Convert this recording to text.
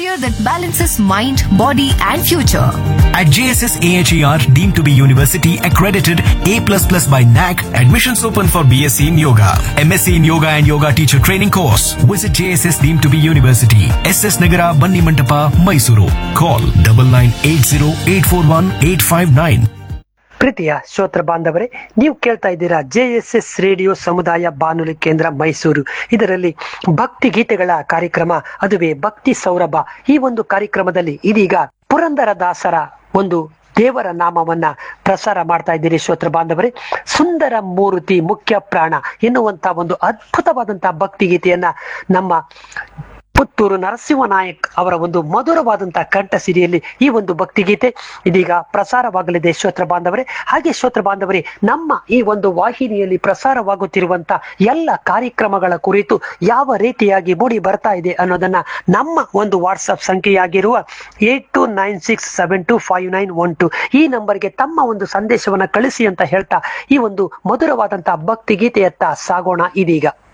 career that balances mind, body, and future. At JSS AHER, deemed to be university accredited A++ by NAC, admissions open for BSc in Yoga, MSc in Yoga and Yoga Teacher Training course. Visit JSS deemed to be university, SS Nagara, Banni Mantapa, Mysuru. Call 9980841859. ಪ್ರೀತಿಯ ಶ್ರೋತ್ರ ಬಾಂಧವರೇ ನೀವು ಕೇಳ್ತಾ ಇದ್ದೀರಾ J S S radio ಸಮುದಾಯ ಬಾನುಲಿ ಕೇಂದ್ರ ಮೈಸೂರು ಇದರಲ್ಲಿ ಭಕ್ತಿ ಗೀತೆಗಳ ಕಾರ್ಯಕ್ರಮ ಅದುವೇ ಭಕ್ತಿ ಸೌರಭ ಈ ಒಂದು ಕಾರ್ಯಕ್ರಮದಲ್ಲಿ ಇದೀಗ ಪುರಂದರ ದಾಸರ ಒಂದು ದೇವರ ನಾಮವನ್ನ ಪ್ರಸಾರ ಮಾಡ್ತಾ ಇದ್ದೀರಿ ಶ್ರೋತ್ರ ಬಾಂಧವರೇ ಸುಂದರ ಮೂರ್ತಿ ಮುಖ್ಯ ಪ್ರಾಣ ಎನ್ನುವಂತ ಒಂದು ಅದ್ಭುತವಾದಂತಹ ಭಕ್ತಿ ಗೀತೆಯನ್ನ ನಮ್ಮ ಪುತ್ತೂರು ನರಸಿಂಹ ನಾಯಕ್ ಅವರ ಒಂದು ಮಧುರವಾದಂತಹ ಕಂಠ ಸಿರಿಯಲ್ಲಿ ಈ ಒಂದು ಭಕ್ತಿಗೀತೆ ಇದೀಗ ಪ್ರಸಾರವಾಗಲಿದೆ ಶ್ರೋತ್ರ ಬಾಂಧವರೇ ಹಾಗೆ ಶ್ರೋತ್ರ ಬಾಂಧವರೇ ನಮ್ಮ ಈ ಒಂದು ವಾಹಿನಿಯಲ್ಲಿ ಪ್ರಸಾರವಾಗುತ್ತಿರುವಂತ ಎಲ್ಲ ಕಾರ್ಯಕ್ರಮಗಳ ಕುರಿತು ಯಾವ ರೀತಿಯಾಗಿ ಮೂಡಿ ಬರ್ತಾ ಇದೆ ಅನ್ನೋದನ್ನ ನಮ್ಮ ಒಂದು ವಾಟ್ಸಪ್ ಸಂಖ್ಯೆಯಾಗಿರುವ eight two nine six seven two five nine one two ಈ ನಂಬರ್ಗೆ ತಮ್ಮ ಒಂದು ಸಂದೇಶವನ್ನ ಕಳಿಸಿ ಅಂತ ಹೇಳ್ತಾ ಈ ಒಂದು ಮಧುರವಾದಂತಹ ಭಕ್ತಿ ಗೀತೆಯತ್ತ ಸಾಗೋಣ ಇದೀಗ